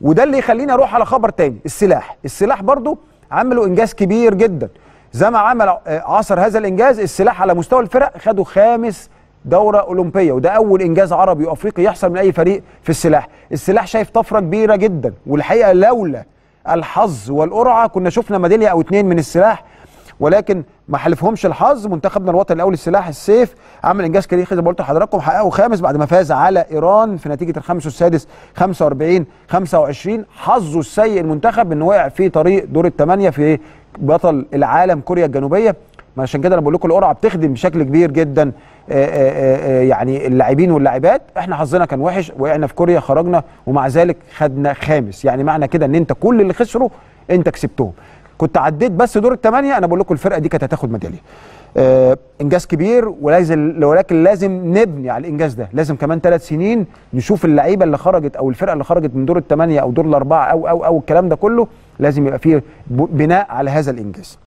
وده اللي يخليني اروح على خبر تاني السلاح السلاح برضو عملوا انجاز كبير جدا زي ما عمل آه، عصر هذا الانجاز السلاح على مستوى الفرق خدوا خامس دوره اولمبيه وده اول انجاز عربي وافريقي يحصل من اي فريق في السلاح السلاح شايف طفره كبيره جدا والحقيقه لولا الحظ والقرعه كنا شفنا ميداليه او اتنين من السلاح ولكن ما حلفهمش الحظ منتخبنا الوطني الاول السلاح السيف عمل انجاز تاريخي زي ما قلت لحضراتكم حققوا خامس بعد ما فاز على ايران في نتيجه الخامس والسادس 45 25 حظه السيء المنتخب انه وقع في طريق دور الثمانيه في بطل العالم كوريا الجنوبيه ما عشان كده انا بقول لكم القرعه بتخدم بشكل كبير جدا آه، آه، آه، يعني اللاعبين واللاعبات احنا حظنا كان وحش وقعنا في كوريا خرجنا ومع ذلك خدنا خامس يعني معنى كده ان انت كل اللي خسروا انت كسبتهم كنت عديت بس دور الثمانيه انا بقول لكم الفرقه دي كانت هتاخد ميداليه آه انجاز كبير ولازم ولكن لازم نبني على الانجاز ده لازم كمان ثلاث سنين نشوف اللعيبه اللي خرجت او الفرقه اللي خرجت من دور الثمانيه او دور الاربعه او او او الكلام ده كله لازم يبقى فيه ب- بناء على هذا الانجاز